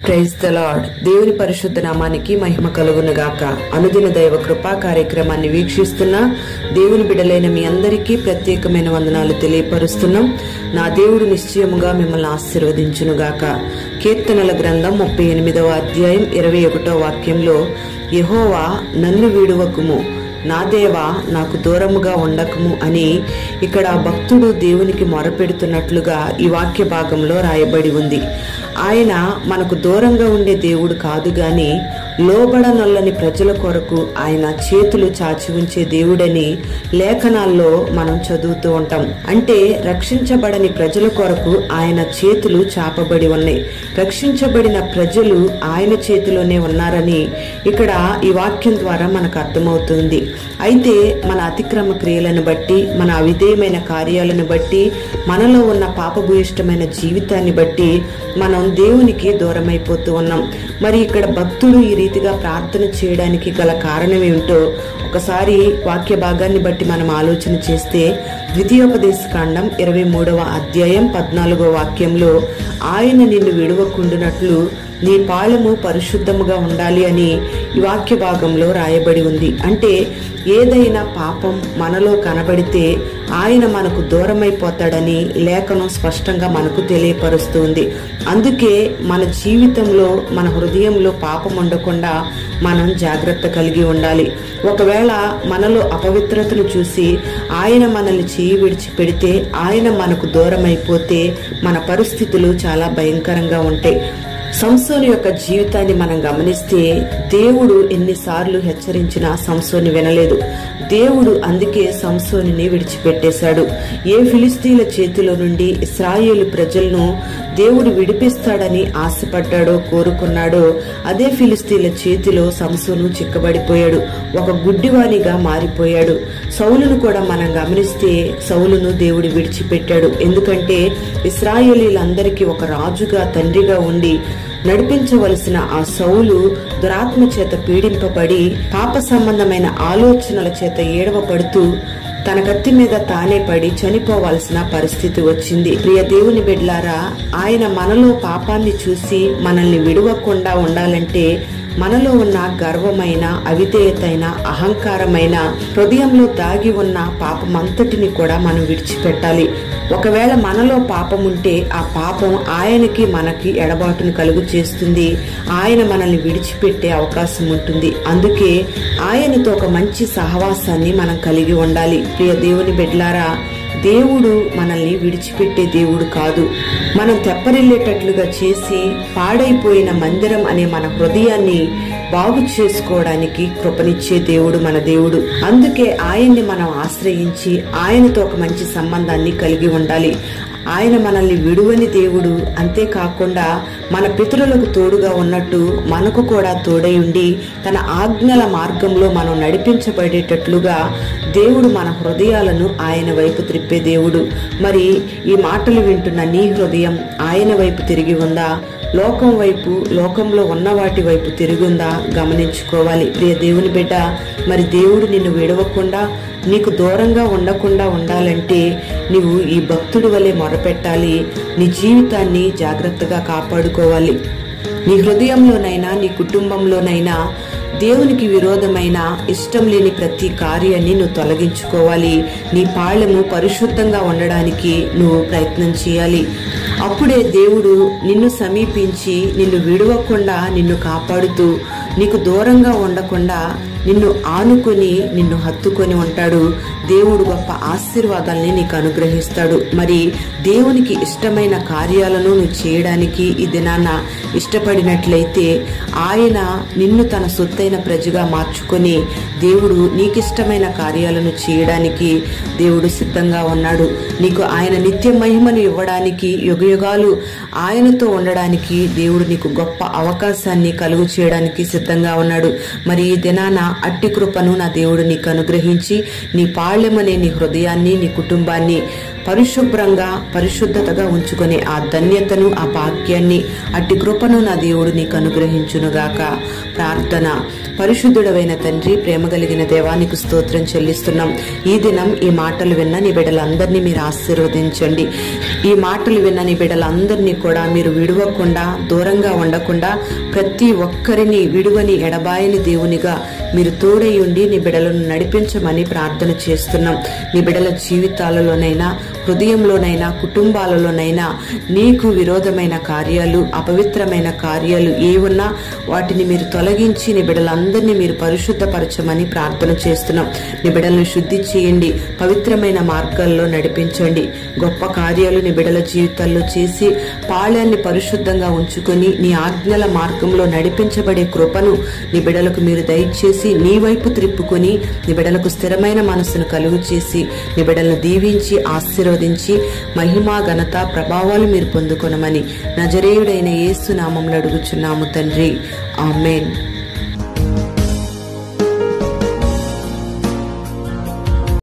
praise the lord దేవుని పరిశుద్ధ నామానికి మహిమ కలుగును గాక అనుదిన దైవ కృపా కార్యక్రమాన్ని వీక్షిస్తున్న దేవుని బిడలైన మీ అందరికీ ప్రత్యేకమైన వందనాలు తెలియపరుస్తున్నాం నా దేవుడు నిశ్చయముగా మిమ్మల్ని ఆశీర్వదించును గాక కీర్తనల గ్రంథం ముప్పై ఎనిమిదవ అధ్యాయం ఇరవై ఒకటో వాక్యంలో యహోవా నన్ను విడువకుము నా దేవా నాకు దూరముగా ఉండకము అని ఇక్కడ భక్తుడు దేవునికి మొరపెడుతున్నట్లుగా ఈ వాక్య భాగంలో రాయబడి ఉంది ఆయన మనకు దూరంగా ఉండే దేవుడు కాదు గాని లోబడనొల్లని ప్రజల కొరకు ఆయన చేతులు చాచి ఉంచే దేవుడని లేఖనాల్లో మనం చదువుతూ ఉంటాం అంటే రక్షించబడని ప్రజల కొరకు ఆయన చేతులు చాపబడి ఉన్నాయి రక్షించబడిన ప్రజలు ఆయన చేతిలోనే ఉన్నారని ఇక్కడ ఈ వాక్యం ద్వారా మనకు అర్థమవుతుంది అయితే మన అతిక్రమ క్రియలను బట్టి మన అవిధేయమైన కార్యాలను బట్టి మనలో ఉన్న పాపభూయిష్టమైన జీవితాన్ని బట్టి మనం దేవునికి దూరమైపోతూ ఉన్నాం మరి ఇక్కడ భక్తుడు ఈ రీతిగా ప్రార్థన చేయడానికి గల కారణం ఏమిటో ఒకసారి వాక్య భాగాన్ని బట్టి మనం ఆలోచన చేస్తే ద్వితీయోపదేశ కాండం ఇరవై మూడవ అధ్యాయం పద్నాలుగో వాక్యంలో ఆయన నిన్ను విడవకుండునట్లు నీ పాలము పరిశుద్ధముగా ఉండాలి అని ఈ వాక్య భాగంలో రాయబడి ఉంది అంటే ఏదైనా పాపం మనలో కనబడితే ఆయన మనకు దూరమైపోతాడని లేఖనం స్పష్టంగా మనకు తెలియపరుస్తుంది అందుకే మన జీవితంలో మన హృదయంలో పాపం ఉండకుండా మనం జాగ్రత్త కలిగి ఉండాలి ఒకవేళ మనలో అపవిత్రతను చూసి ఆయన మనల్ని చేయి విడిచి పెడితే ఆయన మనకు దూరమైపోతే మన పరిస్థితులు చాలా భయంకరంగా ఉంటాయి సంసోని యొక్క జీవితాన్ని మనం గమనిస్తే దేవుడు ఎన్నిసార్లు హెచ్చరించినా సంసోని వినలేదు దేవుడు అందుకే సంసోనిని విడిచిపెట్టేశాడు ఏ ఫిలిస్తీన్ల చేతిలో నుండి ఇస్రాయేలు ప్రజలను దేవుడు విడిపిస్తాడని ఆశపడ్డాడో కోరుకున్నాడో అదే ఫిలిస్తీన్ల చేతిలో సంసోను చిక్కబడిపోయాడు ఒక గుడ్డివానిగా మారిపోయాడు సౌలును కూడా మనం గమనిస్తే సౌలును దేవుడు విడిచిపెట్టాడు ఎందుకంటే ఇస్రాయేలీలందరికీ ఒక రాజుగా తండ్రిగా ఉండి నడిపించవలసిన ఆ సౌలు దురాత్మ చేత పీడింపబడి పాప సంబంధమైన ఆలోచనల చేత ఏడవపడుతూ తన కత్తి మీద తానే పడి చనిపోవాల్సిన పరిస్థితి వచ్చింది ప్రియ దేవుని బిడ్లారా ఆయన మనలో పాపాన్ని చూసి మనల్ని విడవకుండా ఉండాలంటే మనలో ఉన్న గర్వమైన అవిధేయతైన అహంకారమైన హృదయంలో దాగి ఉన్న పాపమంతటిని కూడా మనం విడిచిపెట్టాలి ఒకవేళ మనలో పాపం ఉంటే ఆ పాపం ఆయనకి మనకి ఎడబాటును కలుగు చేస్తుంది ఆయన మనల్ని విడిచిపెట్టే అవకాశం ఉంటుంది అందుకే ఆయనతో ఒక మంచి సహవాసాన్ని మనం కలిగి ఉండాలి ప్రియ దేవుని బిడ్లారా దేవుడు మనల్ని విడిచిపెట్టే దేవుడు కాదు మనం తెప్పరిల్లేటట్లుగా చేసి పాడైపోయిన మందిరం అనే మన హృదయాన్ని బాగు చేసుకోవడానికి కృపనిచ్చే దేవుడు మన దేవుడు అందుకే ఆయన్ని మనం ఆశ్రయించి ఆయనతో ఒక మంచి సంబంధాన్ని కలిగి ఉండాలి ఆయన మనల్ని విడువని దేవుడు అంతేకాకుండా మన పితరులకు తోడుగా ఉన్నట్టు మనకు కూడా తోడై ఉండి తన ఆజ్ఞల మార్గంలో మనం నడిపించబడేటట్లుగా దేవుడు మన హృదయాలను ఆయన వైపు త్రిప్పే దేవుడు మరి ఈ మాటలు వింటున్న నీ హృదయం ఆయన వైపు తిరిగి ఉందా లోకం వైపు లోకంలో ఉన్న వాటి వైపు తిరుగుందా గమనించుకోవాలి ప్రియ దేవుని బిడ్డ మరి దేవుడు నిన్ను విడవకుండా నీకు దూరంగా ఉండకుండా ఉండాలంటే నీవు ఈ భక్తుడి వలె మొరపెట్టాలి నీ జీవితాన్ని జాగ్రత్తగా కాపాడుకోవాలి నీ హృదయంలోనైనా నీ కుటుంబంలోనైనా దేవునికి విరోధమైన ఇష్టం లేని ప్రతి కార్యాన్ని నువ్వు తొలగించుకోవాలి నీ పాళ్యము పరిశుద్ధంగా ఉండడానికి నువ్వు ప్రయత్నం చేయాలి అప్పుడే దేవుడు నిన్ను సమీపించి నిన్ను విడవకుండా నిన్ను కాపాడుతూ నీకు దూరంగా ఉండకుండా నిన్ను ఆనుకొని నిన్ను హత్తుకొని ఉంటాడు దేవుడు గొప్ప ఆశీర్వాదాల్ని నీకు అనుగ్రహిస్తాడు మరి దేవునికి ఇష్టమైన కార్యాలను నువ్వు చేయడానికి ఈ దినాన ఇష్టపడినట్లయితే ఆయన నిన్ను తన సొత్తైన ప్రజగా మార్చుకొని దేవుడు నీకిష్టమైన కార్యాలను చేయడానికి దేవుడు సిద్ధంగా ఉన్నాడు నీకు ఆయన నిత్య మహిమను ఇవ్వడానికి యుగయుగాలు ఆయనతో ఉండడానికి దేవుడు నీకు గొప్ప అవకాశాన్ని కలుగు చేయడానికి సిద్ధంగా ఉన్నాడు మరి ఈ దినాన అట్టి కృపను నా దేవుడు నీకు అనుగ్రహించి నీ పాళ్యమనే నీ హృదయాన్ని నీ కుటుంబాన్ని పరిశుభ్రంగా పరిశుద్ధతగా ఉంచుకునే ఆ ధన్యతను ఆ భాగ్యాన్ని అట్టి కృపను నా దేవుడు నీకు అనుగ్రహించునుగాక ప్రార్థన పరిశుద్ధుడవైన తండ్రి ప్రేమ కలిగిన దేవానికి స్తోత్రం చెల్లిస్తున్నాం ఈ దినం ఈ మాటలు విన్న నీ బిడ్డలందరినీ మీరు ఆశీర్వదించండి ఈ మాటలు విన్న నీ బిడ్డలందరినీ కూడా మీరు విడవకుండా దూరంగా ఉండకుండా ప్రతి ఒక్కరిని విడువని ఎడబాయని దేవునిగా మీరు తోడై ఉండి నీ బిడ్డలను నడిపించమని ప్రార్థన చేస్తున్నాం నీ బిడ్డల జీవితాలలోనైనా హృదయంలోనైనా కుటుంబాలలోనైనా నీకు విరోధమైన కార్యాలు అపవిత్రమైన కార్యాలు ఏ ఉన్నా వాటిని మీరు తొలగించి నీ బిడ్డలందరినీ మీరు పరిశుద్ధపరచమని ప్రార్థన చేస్తున్నాం నీ బిడ్డలను శుద్ధి చేయండి పవిత్రమైన మార్గాల్లో నడిపించండి గొప్ప కార్యాలు నీ బిడ్డల జీవితాల్లో చేసి పాళ్యాన్ని పరిశుద్ధంగా ఉంచుకొని నీ ఆజ్ఞల మార్గంలో నడిపించబడే కృపను నీ బిడ్డలకు మీరు దయచేసి నీ వైపు త్రిప్పుకొని నీ బిడ్డలకు స్థిరమైన మనస్సును కలుగు చేసి నీ బిడ్డలను దీవించి ఆశీర్వదించి మహిమా ఘనత ప్రభావాలు మీరు పొందుకొనమని నజరేయుడైన యేసు నామంలో అడుగుచున్నాము తండ్రి ఆమెన్